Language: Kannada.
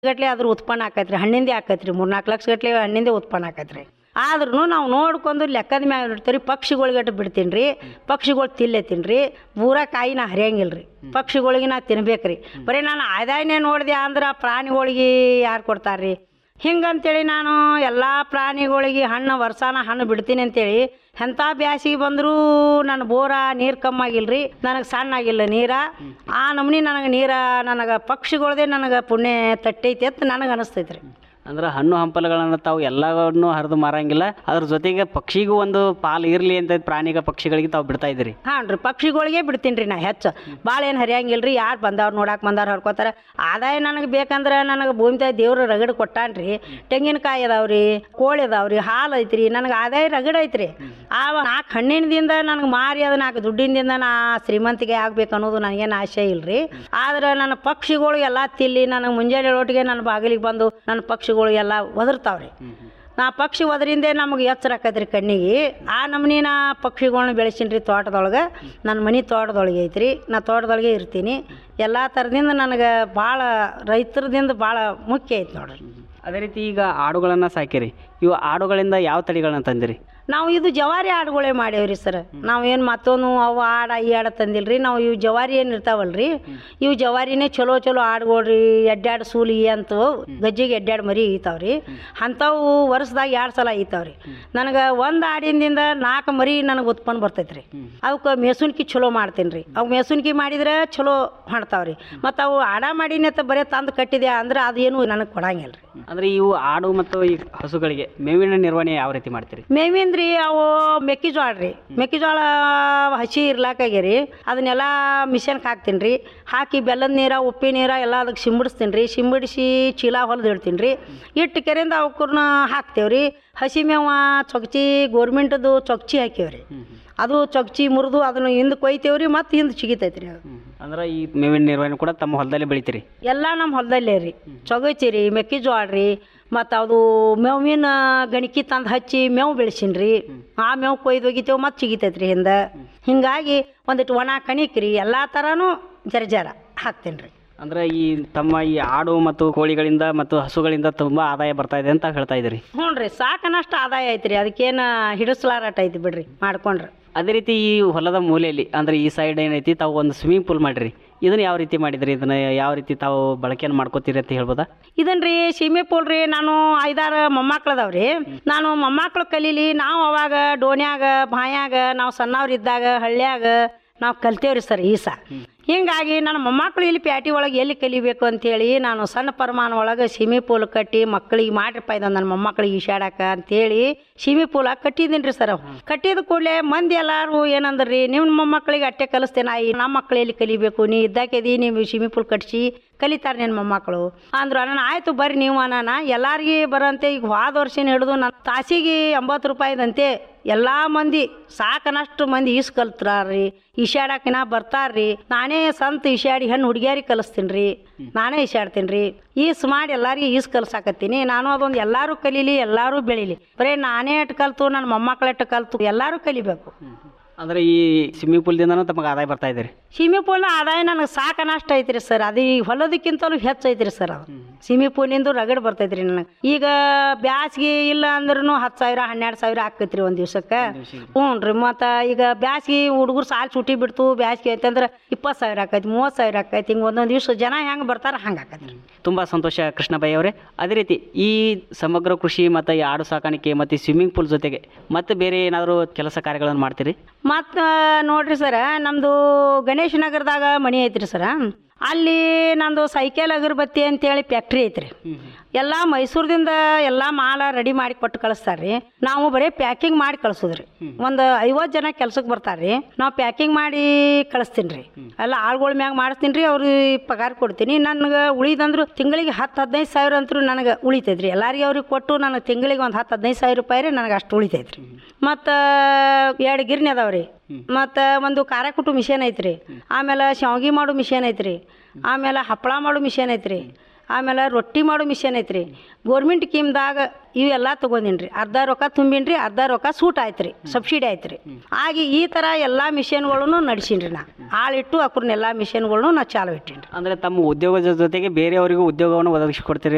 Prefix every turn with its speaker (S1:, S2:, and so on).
S1: ಗಟ್ಲೆ ಅದ್ರ ಉತ್ಪನ್ನ ಆಕೈತ್ರಿ ಹಣ್ಣಿಂದೆ ಆಕೈತ್ರಿ ಮೂರ್ನಾಲ್ಕು ಲಕ್ಷ ಗಟ್ಲೆ ಹಣ್ಣಿಂದೆ ಉತ್ಪನ್ನ ಆಕೈತ್ರಿ ಆದ್ರೂ ನಾವು ನೋಡ್ಕೊಂಡು ಲೆಕ್ಕದ ಮ್ಯಾಗ ಇಡ್ತೀವಿ ಪಕ್ಷಿಗಳಿಗಟ್ಟು ಬಿಡ್ತೀನಿ ರೀ ಪಕ್ಷಿಗಳು ತಿನ್ಲೇತೀನಿ ರೀ ಪೂರ ಕಾಯಿ ನಾ ಹರಿಯಂಗಿಲ್ಲ ರೀ ಪಕ್ಷಿಗಳಿಗೆ ನಾ ತಿನ್ಬೇಕ್ರಿ ಬರೀ ನಾನು ಆದಾಯನೇ ನೋಡಿದೆ ಅಂದ್ರೆ ಪ್ರಾಣಿಗಳಿಗೆ ಯಾರು ಕೊಡ್ತಾರ್ರಿ ಹಿಂಗಂತೇಳಿ ನಾನು ಎಲ್ಲ ಪ್ರಾಣಿಗಳಿಗೆ ಹಣ್ಣು ವರ್ಷಾನ ಹಣ್ಣು ಬಿಡ್ತೀನಿ ಅಂತೇಳಿ ಎಂಥ ಬ್ಯಾಸಿಗೆ ಬಂದರೂ ನನ್ನ ಬೋರ ನೀರು ಕಮ್ಮಾಗಿಲ್ಲ ರೀ ನನಗೆ ಸಣ್ಣ ಆಗಿಲ್ಲ ನೀರ ಆ ನಮ್ನಿ ನನಗೆ ನೀರ ನನಗೆ ಪಕ್ಷಿಗಳದೇ ನನಗೆ ಪುಣ್ಯ ತಟ್ಟೈತಿ ಅಂತ ನನಗೆ ಅನಿಸ್ತೈತೆ ರೀ
S2: ಅಂದ್ರೆ ಹಣ್ಣು ಹಂಪಲುಗಳನ್ನು ತಾವು ಎಲ್ಲವನ್ನು ಹರಿದು ಮಾರಂಗಿಲ್ಲ ಅದ್ರ ಜೊತೆಗೆ ಪಕ್ಷಿಗೂ ಒಂದು ಪಾಲು ಇರಲಿ ಅಂತ ಪ್ರಾಣಿಗ ಪಕ್ಷಿಗಳಿಗೆ ತಾವು ಬಿಡ್ತಾ ಇದ್ದೀರಿ
S1: ಹಾಂ ರೀ ಪಕ್ಷಿಗಳಿಗೆ ಬಿಡ್ತೀನಿ ರೀ ನಾ ಹೆಚ್ಚು ಭಾಳ ಏನು ಹರಿಯಂಗಿಲ್ಲ ರೀ ಯಾರು ಬಂದವ್ರು ನೋಡಕ್ಕೆ ಬಂದವ್ರು ಹರ್ಕೋತಾರೆ ಆದಾಯ ನನಗೆ ಬೇಕಂದ್ರೆ ನನಗೆ ಭೂಮಿ ತಾಯಿ ದೇವ್ರು ರಗಡ್ ಕೊಟ್ಟಾನ ರೀ ತೆಂಗಿನಕಾಯಿ ಅದಾವ್ರಿ ಕೋಳಿ ಅದಾವ್ರಿ ಹಾಲು ಐತ್ರಿ ನನಗೆ ಆದಾಯ ರಗಡ್ ಐತ್ರಿ ಆ ನಾಲ್ಕು ಹಣ್ಣಿನದಿಂದ ನನಗೆ ಮಾರಿ ಅದು ನಾಲ್ಕು ದುಡ್ಡಿನಿಂದ ನಾ ಶ್ರೀಮಂತಿಗೆ ಆಗ್ಬೇಕು ಅನ್ನೋದು ನನಗೇನು ಆಸೆ ಇಲ್ಲ ರೀ ಆದ್ರೆ ನನ್ನ ಪಕ್ಷಿಗಳು ಎಲ್ಲ ತಿಲ್ಲಿ ನನಗೆ ಮುಂಜಾನೆ ಒಟ್ಟಿಗೆ ನನ್ನ ಬಾಗಿಲಿಗೆ ಬಂದು ನನ್ನ ಪಕ್ಷಿಗಳು ಎಲ್ಲ ಒದರ್ತಾವ್ರಿ ನಾ ಪಕ್ಷಿ ಒದರಿಂದೆ ನಮಗೆ ಎಚ್ಚರ ಆಕೈತ್ರಿ ಕಣ್ಣಿಗೆ ಆ ನಮ್ನಿ ನಾ ಪಕ್ಷಿಗಳ್ನ ಬೆಳೆಸೀನಿ ರೀ ತೋಟದೊಳಗೆ ನನ್ನ ಮನೆ ತೋಟದೊಳಗೆ ಐತ್ರಿ ನಾ ತೋಟದೊಳಗೆ ಇರ್ತೀನಿ ಎಲ್ಲ ಥರದಿಂದ ನನಗೆ ಭಾಳ ರೈತರದಿಂದ ಭಾಳ ಮುಖ್ಯ ಐತೆ ನೋಡ್ರಿ
S2: ಅದೇ ರೀತಿ ಈಗ ಆಡುಗಳನ್ನು ಸಾಕಿರಿ ಇವು ಆಡುಗಳಿಂದ ಯಾವ ತಳಿಗಳನ್ನ ತಂದಿರಿ
S1: ನಾವು ಇದು ಜವಾರಿ ಆಡುಗಳೇ ಮಾಡೇವ್ರಿ ಸರ್ ನಾವೇನು ಮತ್ತೊಂದು ಅವು ಆಡ ಈ ಆಡ ತಂದಿಲ್ರಿ ನಾವು ಇವು ಜವಾರಿ ಏನು ಇರ್ತಾವಲ್ರಿ ಇವು ಜವಾರಿನೇ ಚಲೋ ಚಲೋ ಆಡುಗಳ್ರಿ ಎಡ್ಡಾಡ್ ಸೂಲಿ ಅಂತವು ಗಜ್ಜಿಗೆ ಎಡ್ಡಾಡ್ ಮರಿ ಈತಾವ್ರಿ ಅಂಥವು ವರ್ಷದಾಗ ಎರಡು ಸಲ ಈತಾವ್ರಿ ನನಗೆ ಒಂದು ಆಡಿನಿಂದ ನಾಲ್ಕು ಮರಿ ನನಗೆ ಉತ್ಪನ್ನ ಬರ್ತೈತ್ರಿ ಅವಕ್ಕೆ ಮೇಸುನ್ಕಿ ಚಲೋ ಮಾಡ್ತೀನಿ ರೀ ಅವು ಮೇಸುನ್ಕಿ ಮಾಡಿದ್ರೆ ಚಲೋ ಮಾಡ್ತಾವ್ರಿ ಮತ್ತು ಅವು ಆಡ ಮಾಡೀನಿ ಅಂತ ಬರೀ ತಂದು ಕಟ್ಟಿದೆ ಅಂದ್ರೆ ಅದೇನು ನನಗೆ ಕೊಡಂಗಿಲ್ಲ ರೀ
S2: ಅಂದ್ರೆ ಇವು ಆಡು ಮತ್ತು ಈ ಹಸುಗಳಿಗೆ ಮೇವಿನ ನಿರ್ವಹಣೆ ಯಾವ ರೀತಿ ಮಾಡ್ತೀರಿ
S1: ಮೇವಿಂದ್ರಿ ಅವು ಮೆಕ್ಕೆಜೋಳ ರೀ ಮೆಕ್ಕೆಜೋಳ ಹಸಿ ಇರ್ಲಾಕಾಗ್ಯಾರಿ ಅದನ್ನೆಲ್ಲ ಮಿಷನ್ಗೆ ಹಾಕ್ತೀನಿ ರೀ ಹಾಕಿ ಬೆಲ್ಲದ ನೀರ ಉಪ್ಪಿನ ನೀರ ಎಲ್ಲ ಅದಕ್ಕೆ ಸಿಂಬಿಡಿಸ್ತೀನಿ ರೀ ಸಿಂಬಿಡಿಸಿ ಚೀಲ ಹೊಲ್ದು ಇಡ್ತೀನಿ ರೀ ಇಟ್ಟು ಕೆರೆಯಿಂದ ಅವಕ್ಕೂರ್ನ ಹಾಕ್ತೇವೆ ರೀ ಹಸಿ ಮೇವ ಚೊಕ್ಚಿ ಗೋರ್ಮೆಂಟದು ಚೊಕ್ಚಿ ಹಾಕೇವ್ರಿ ಅದು ಚೊಕ್ಚಿ ಮುರಿದು ಅದನ್ನು ಹಿಂದೆ ಕೊಯ್ತೇವ್ರಿ ಮತ್ತು ಹಿಂದೆ ಚಿಗಿತೈತೆ ರೀ ಅದು
S2: ಅಂದ್ರೆ ಈ ಮೇವಿನ ನಿರ್ವಹಣೆ ಕೂಡ ತಮ್ಮ ಹೊಲದಲ್ಲಿ ಬೆಳಿತೀರಿ
S1: ಎಲ್ಲ ನಮ್ಮ ಹೊಲದಲ್ಲೇ ರೀ ಚೊಗಚಿ ರೀ ಮೆಕ್ಕೆಜೋಳ ರೀ ಮತ್ತು ಅದು ಮೇವಿನ ಗಣಿಕಿ ತಂದು ಹಚ್ಚಿ ಮೇವು ಬೆಳೆಸೀನಿ ರೀ ಆ ಮೇವು ಕೊಯ್ದು ಒಗಿತೇವೆ ಮತ್ತು ಚಿಗಿತೈತೆ ರೀ ಹಿಂದೆ ಹಿಂಗಾಗಿ ಒಂದಿಟ್ಟು ಒಣ ಕಣಿಕ್ ರೀ ಎಲ್ಲ ಥರನೂ ಜರ ಜರ ಹಾಕ್ತೀನಿ ರೀ
S2: ಅಂದ್ರೆ ಈ ತಮ್ಮ ಈ ಆಡು ಮತ್ತು ಕೋಳಿಗಳಿಂದ ಮತ್ತು ಹಸುಗಳಿಂದ ತುಂಬಾ ಆದಾಯ ಬರ್ತಾ ಇದೆ ಅಂತ ಹೇಳ್ತಾ ಇದ್ದೀರಿ
S1: ಹ್ಞೂ ರೀ ಸಾಕನಷ್ಟು ಆದಾಯ ಐತ್ರಿ ಅದಕ್ಕೇನು ಹಿಡಿಸ್ಲಾರಾಟ ಐತಿ ಬಿಡ್ರಿ ಮಾಡ್ಕೊಂಡ್ರೆ
S2: ಅದೇ ರೀತಿ ಈ ಹೊಲದ ಮೂಲೆಯಲ್ಲಿ ಅಂದ್ರೆ ಈ ಸೈಡ್ ಏನೈತಿ ತಾವು ಒಂದು ಸ್ವಿಮ್ಮಿಂಗ್ ಪೂಲ್ ಮಾಡಿರಿ ಇದನ್ನ ಯಾವ ರೀತಿ ಮಾಡಿದ್ರಿ ಇದನ್ನ ಯಾವ ರೀತಿ ತಾವು ಬಳಕೆಯನ್ನು ಮಾಡ್ಕೋತೀರಿ ಅಂತ ಹೇಳ್ಬೋದಾ
S1: ಇದನ್ ರೀ ಸೀಮೆ ಪೂಲ್ ರೀ ನಾನು ಐದಾರು ಮೊಮ್ಮಕ್ಳು ಅದಾವ್ರಿ ನಾನು ಮೊಮ್ಮಕ್ಳು ಕಲೀಲಿ ನಾವು ಅವಾಗ ಡೋನ್ಯಾಗ ಬಾಯಾಗ ನಾವು ಸಣ್ಣವ್ರು ಇದ್ದಾಗ ಹಳ್ಳ್ಯಾಗ ನಾವು ಕಲ್ತೇವ್ರಿ ಸರ್ ಈಸ ಹಿಂಗಾಗಿ ನನ್ನ ಮೊಮ್ಮಕ್ಳು ಇಲ್ಲಿ ಪ್ಯಾಟಿ ಒಳಗೆ ಎಲ್ಲಿ ಕಲಿಬೇಕು ಅಂತೇಳಿ ನಾನು ಸಣ್ಣ ಪ್ರಮಾಣ ಒಳಗೆ ಸೀಮೆ ಪೂಲ್ ಕಟ್ಟಿ ಮಕ್ಕಳಿಗೆ ಮಾಡ್ರಪ್ಪ ಇದೊಂದು ನನ್ನ ಮೊಮ್ಮಕ್ಳಿಗೆ ಈಶಾಡಕ ಅಂತೇಳಿ ಸೀಮೆ ಪೂಲ ಕಟ್ಟಿದ್ದೀನಿ ರೀ ಸರ್ ಕಟ್ಟಿದ ಕೂಡಲೇ ಮಂದಿ ಎಲ್ಲಾರು ಏನಂದ್ರಿ ನಿಮ್ಮ ಮೊಮ್ಮಕ್ಕಳಿಗೆ ಅಟ್ಟೆ ಕಲಿಸ್ತೇನೆ ಈ ನಮ್ಮ ಮಕ್ಳು ಎಲ್ಲಿ ಕಲಿಬೇಕು ನೀ ಇದ್ದಾಕೆದಿ ನೀವು ಸೀಮೆ ಪೂಲ್ ಕಟ್ಸಿ ಕಲಿತಾರೆ ನಿನ್ನ ಮೊಮ್ಮಕ್ಕಳು ಅಂದ್ರು ನಾನು ಆಯ್ತು ಬರ್ರಿ ನೀವು ಅನಾನ ಎಲ್ಲಾರಿಗೆ ಬರೋಂತೆ ಈಗ ಹೋದ ವರ್ಷನ ಹಿಡಿದು ನನ್ನ ತಾಸಿಗೆ ಎಂಬತ್ತು ರೂಪಾಯಿದಂತೆ ಎಲ್ಲ ಮಂದಿ ಸಾಕನಷ್ಟು ಮಂದಿ ಈಸ್ ಕಲ್ತ್ರಾರ್ರಿ ಈಶಾಡಕಿನ ಬರ್ತಾರ್ರಿ ನಾನೇ ಸಂತ ಈಶಾಡಿ ಹೆಣ್ಣು ಹುಡುಗಿಯಾರಿಗೆ ಕಲಿಸ್ತೀನಿ ರೀ ನಾನೇ ಈಶಾಡ್ತೀನಿ ರೀ ಈಸ್ ಮಾಡಿ ಎಲ್ಲಾರಿಗೆ ಈಸ್ ಕಲ್ಸಾಕತ್ತೀನಿ ನಾನು ಅದೊಂದು ಎಲ್ಲರೂ ಕಲೀಲಿ ಎಲ್ಲರೂ ಬೆಳೀಲಿ ಬರೀ ನಾನೇ ಎಟ್ಟು ಕಲ್ತು ನನ್ನ ಮೊಮ್ಮಕ್ಳು ಎಟ್ಟು ಕಲ್ತು ಎಲ್ಲರೂ ಕಲಿಬೇಕು
S2: ಅಂದ್ರೆ ಈ ಸ್ವಿಮ್ಮಿಂಗ್ ಪೂಲ್ದಿಂದನೂ ತಮಗೆ ಆದಾಯ ಬರ್ತಾ ಇದೆ ರೀ
S1: ಸೀಮೆ ಪೂಲ್ನ ಆದಾಯ ನನಗೆ ಸಾಕನಷ್ಟು ಐತ್ರಿ ಸರ್ ಅದು ಈ ಹೊಲದಕ್ಕಿಂತಲೂ ಹೆಚ್ಚು ಐತ್ರಿ ಸರ್ ಅದು ಸೀಮೆ ಪೂಲಿಂದು ರಗಡ್ ಬರ್ತೈತ್ರಿ ನನಗೆ ಈಗ ಬ್ಯಾಸ್ಗೆ ಇಲ್ಲ ಅಂದ್ರೂ ಹತ್ತು ಸಾವಿರ ಹನ್ನೆರಡು ಸಾವಿರ ಆಕೈತ್ರಿ ಒಂದು ದಿವ್ಸಕ್ಕೆ ಹ್ಞೂ ರೀ ಮತ್ತು ಈಗ ಬ್ಯಾಸ್ಗೆ ಹುಡುಗರು ಸಾಲ ಚುಟ್ಟಿ ಬಿಡ್ತು ಬ್ಯಾಸ್ಗೆ ಐತಂದ್ರೆ ಇಪ್ಪತ್ತು ಸಾವಿರ ಆಕೈತಿ ಮೂವತ್ತು ಸಾವಿರ ಆಕೈತಿ ಹಿಂಗೆ ಒಂದೊಂದು ದಿವ್ಸ ಜನ ಹೆಂಗೆ ಬರ್ತಾರೆ ಹಂಗೆ ಆಕೈತ್ರಿ
S2: ತುಂಬಾ ಸಂತೋಷ ಕೃಷ್ಣಬಾಯಿ ಅವರೇ ಅದೇ ರೀತಿ ಈ ಸಮಗ್ರ ಕೃಷಿ ಮತ್ತು ಈ ಆಡು ಸಾಕಾಣಿಕೆ ಮತ್ತು ಸ್ವಿಮ್ಮಿಂಗ್ ಪೂಲ್ ಜೊತೆಗೆ ಮತ್ತೆ ಬೇರೆ ಏನಾದರೂ ಕೆಲಸ ಕಾರ್ಯಗಳನ್ನು ಮಾಡ್ತೀರಿ
S1: ಮತ್ತು ನೋಡ್ರಿ ಸರ ನಮ್ಮದು ಗಣೇಶ ನಗರದಾಗ ಮನೆ ಐತ್ರಿ ಸರ ಅಲ್ಲಿ ನಂದು ಸೈಕಲ್ ಅಗರಬತ್ತಿ ಅಂತೇಳಿ ಫ್ಯಾಕ್ಟ್ರಿ ಐತ್ರಿ ಎಲ್ಲ ಮೈಸೂರದಿಂದ ಎಲ್ಲ ಮಾಲ ರೆಡಿ ಮಾಡಿ ಕೊಟ್ಟು ಕಳಿಸ್ತಾರ್ರಿ ನಾವು ಬರೀ ಪ್ಯಾಕಿಂಗ್ ಮಾಡಿ ಕಳ್ಸೋದ್ರಿ ಒಂದು ಐವತ್ತು ಜನ ಕೆಲ್ಸಕ್ಕೆ ಬರ್ತಾರ್ರಿ ನಾವು ಪ್ಯಾಕಿಂಗ್ ಮಾಡಿ ಕಳಿಸ್ತೀನಿ ರೀ ಎಲ್ಲ ಆಳ್ಗಳ ಮ್ಯಾಗ ಮಾಡಿಸ್ತೀನಿ ರೀ ಅವ್ರಿಗೆ ಪಗಾರ ಕೊಡ್ತೀನಿ ನನಗೆ ಉಳಿದಂದ್ರು ತಿಂಗಳಿಗೆ ಹತ್ತು ಹದಿನೈದು ಸಾವಿರ ಅಂತೂ ನನಗೆ ಉಳಿತೈತ್ರಿ ಎಲ್ಲರಿಗೆ ಅವ್ರಿಗೆ ಕೊಟ್ಟು ನನಗೆ ತಿಂಗಳಿಗೆ ಒಂದು ಹತ್ತು ಹದಿನೈದು ಸಾವಿರ ರೂಪಾಯಿ ರೀ ನನಗೆ ಅಷ್ಟು ಉಳಿತೈತ್ರಿ ಮತ್ತು ಎರಡು ಗಿರ್ನಿ ಅದಾವ್ರಿ ಮತ್ತು ಒಂದು ಖಾರ ಕುಟ್ಟು ಮಿಷನ್ ಐತ್ರಿ ಆಮೇಲೆ ಶಾವ್ಗಿ ಮಾಡೋ ಮಿಷನ್ ಐತ್ರಿ ಆಮೇಲೆ ಹಪ್ಪಳ ಮಾಡೋ ಮಿಷನ್ ಐತ್ರಿ ಆಮೇಲೆ ರೊಟ್ಟಿ ಮಾಡೋ ಮಿಷನ್ ಐತ್ರಿ ಗೋರ್ಮೆಂಟ್ ಸ್ಕೀಮ್ದಾಗ ಇವೆಲ್ಲ ತೊಗೊಂಡಿನಿ ರೀ ಅರ್ಧ ರೊಕ್ಕ ತುಂಬಿನಿ ರೀ ಅರ್ಧ ರೊಕ್ಕ ಸೂಟ್ ಆಯ್ತು ರೀ ಸಬ್ಸಿಡಿ ಆಯ್ತು ರೀ ಆಗಿ ಈ ಥರ ಎಲ್ಲ ಮಿಷನ್ಗಳನ್ನು ನಡ್ಸೀನಿ ರೀ ನಾ ಆಳಿಟ್ಟು ಅಕ್ರನ್ನ ಎಲ್ಲ ಮಿಷನ್ಗಳನ್ನು ನಾ ಚಾಲು ಇಟ್ಟೀನಿ ರೀ
S2: ಅಂದರೆ ತಮ್ಮ ಉದ್ಯೋಗದ ಜೊತೆಗೆ ಬೇರೆಯವರಿಗೂ ಉದ್ಯೋಗವನ್ನು ಒದಗಿಸಿಕೊಡ್ತೀರಿ